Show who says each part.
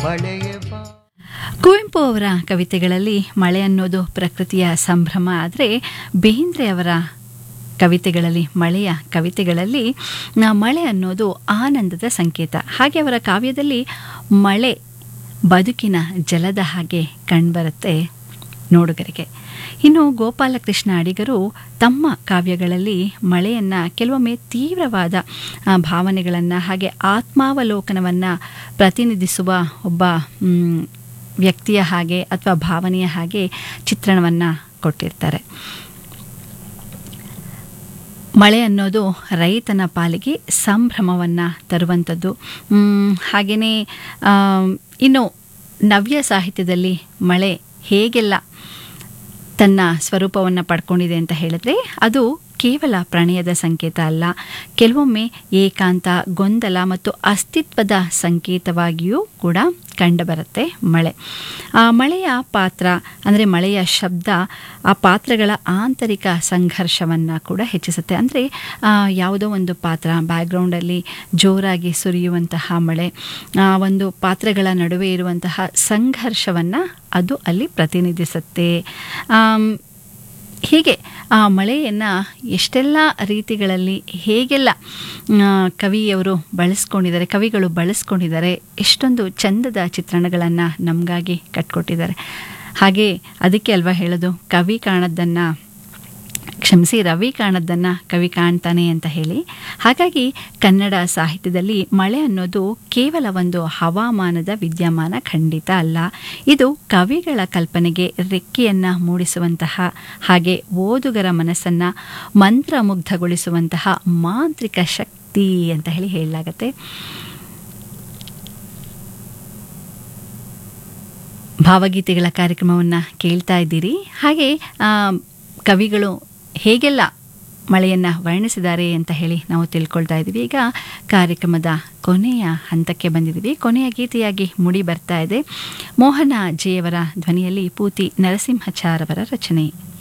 Speaker 1: ಮಳೆಯ ಬಾ
Speaker 2: ಕುವೆಂಪು ಅವರ ಕವಿತೆಗಳಲ್ಲಿ ಮಳೆ ಅನ್ನೋದು ಪ್ರಕೃತಿಯ ಸಂಭ್ರಮ ಆದರೆ ಬೇಂದ್ರೆ ಅವರ ಕವಿತೆಗಳಲ್ಲಿ ಮಳೆಯ ಕವಿತೆಗಳಲ್ಲಿ ಆ, ಮಳೆ ಅನ್ನೋದು ಆನಂದದ ಸಂಕೇತ ಹಾಗೆ ಅವರ ಕಾವ್ಯದಲ್ಲಿ ಮಳೆ ಬದುಕಿನ ಜಲದ ಹಾಗೆ ಕಂಡುಬರುತ್ತೆ ನೋಡುಗರಿಗೆ ಇನ್ನು ಗೋಪಾಲಕೃಷ್ಣ ಅಡಿಗರು ತಮ್ಮ ಕಾವ್ಯಗಳಲ್ಲಿ ಮಳೆಯನ್ನು ಕೆಲವೊಮ್ಮೆ ತೀವ್ರವಾದ ಆ, ಭಾವನೆಗಳನ್ನು ಹಾಗೆ ಆತ್ಮಾವಲೋಕನವನ್ನು ಪ್ರತಿನಿಧಿಸುವ ಒಬ್ಬ ಮ್, ವ್ಯಕ್ತಿಯ ಹಾಗೆ ಅಥವಾ ಭಾವನೆಯ ಹಾಗೆ ಚಿತ್ರಣವನ್ನು ಕೊಟ್ಟಿರ್ತಾರೆ ಮಳೆ ಅನ್ನೋದು ರೈತನ ಪಾಲಿಗೆ ಸಂಭ್ರಮವನ್ನು ತರುವಂಥದ್ದು ಹಾಗೆಯೇ ಇನ್ನು ನವ್ಯ ಸಾಹಿತ್ಯದಲ್ಲಿ ಮಳೆ ಹೇಗೆಲ್ಲ ತನ್ನ ಸ್ವರೂಪವನ್ನು ಪಡ್ಕೊಂಡಿದೆ ಅಂತ ಹೇಳಿದ್ರೆ ಅದು ಕೇವಲ ಪ್ರಣಯದ ಸಂಕೇತ ಅಲ್ಲ ಕೆಲವೊಮ್ಮೆ ಏಕಾಂತ ಗೊಂದಲ ಮತ್ತು ಅಸ್ತಿತ್ವದ ಸಂಕೇತವಾಗಿಯೂ ಕೂಡ ಕಂಡುಬರುತ್ತೆ ಮಳೆ ಆ ಮಳೆಯ ಪಾತ್ರ ಅಂದರೆ ಮಳೆಯ ಶಬ್ದ ಆ ಪಾತ್ರಗಳ ಆಂತರಿಕ ಸಂಘರ್ಷವನ್ನು ಕೂಡ ಹೆಚ್ಚಿಸುತ್ತೆ ಅಂದರೆ ಯಾವುದೋ ಒಂದು ಪಾತ್ರ ಬ್ಯಾಕ್ಗ್ರೌಂಡಲ್ಲಿ ಜೋರಾಗಿ ಸುರಿಯುವಂತಹ ಮಳೆ ಆ ಒಂದು ಪಾತ್ರಗಳ ನಡುವೆ ಇರುವಂತಹ ಸಂಘರ್ಷವನ್ನು ಅದು ಅಲ್ಲಿ ಪ್ರತಿನಿಧಿಸುತ್ತೆ ಆಮ್, ಹೀಗೆ ಆ ಮಳೆಯನ್ನು ಎಷ್ಟೆಲ್ಲ ರೀತಿಗಳಲ್ಲಿ ಹೇಗೆಲ್ಲ ಆ, ಕವಿಯವರು ಬಳಸ್ಕೊಂಡಿದ್ದಾರೆ ಕವಿಗಳು ಬಳಸ್ಕೊಂಡಿದ್ದಾರೆ ಎಷ್ಟೊಂದು ಚಂದದ ಚಿತ್ರಣಗಳನ್ನು ನಮಗಾಗಿ ಕಟ್ಕೊಟ್ಟಿದ್ದಾರೆ ಹಾಗೆ ಅದಕ್ಕೆ ಅಲ್ವಾ ಹೇಳೋದು ಕವಿ ಕಾಣದ್ದನ್ನು ಕ್ಷಮಿಸಿ ರವಿ ಕಾಣದ್ದನ್ನು ಕವಿ ಕಾಣ್ತಾನೆ ಅಂತ ಹೇಳಿ ಹಾಗಾಗಿ ಕನ್ನಡ ಸಾಹಿತ್ಯದಲ್ಲಿ ಮಳೆ ಅನ್ನೋದು ಕೇವಲ ಒಂದು ಹವಾಮಾನದ ವಿದ್ಯಮಾನ ಖಂಡಿತ ಅಲ್ಲ ಇದು ಕವಿಗಳ ಕಲ್ಪನೆಗೆ ರೆಕ್ಕೆಯನ್ನು ಮೂಡಿಸುವಂತಹ ಹಾಗೆ ಓದುಗರ ಮನಸ್ಸನ್ನು ಮಂತ್ರಮುಗ್ಧಗೊಳಿಸುವಂತಹ ಮಾಂತ್ರಿಕ ಶಕ್ತಿ ಅಂತ ಹೇಳಿ ಹೇಳಲಾಗತ್ತೆ ಭಾವಗೀತೆಗಳ ಕಾರ್ಯಕ್ರಮವನ್ನು ಕೇಳ್ತಾ ಇದ್ದೀರಿ ಹಾಗೆ ಆ, ಕವಿಗಳು ಹೇಗೆಲ್ಲ ಮಳೆಯನ್ನು ವರ್ಣಿಸಿದ್ದಾರೆ ಅಂತ ಹೇಳಿ ನಾವು ತಿಳ್ಕೊಳ್ತಾ ಇದ್ದೀವಿ ಈಗ ಕಾರ್ಯಕ್ರಮದ ಕೊನೆಯ ಹಂತಕ್ಕೆ ಬಂದಿದ್ದೀವಿ ಕೊನೆಯ ಗೀತೆಯಾಗಿ ಮುಡಿ ಬರ್ತಾ ಇದೆ ಮೋಹನ ಜೆಯವರ ಧ್ವನಿಯಲ್ಲಿ ಪೂತಿ ನರಸಿಂಹಚಾರ್ ಅವರ ರಚನೆ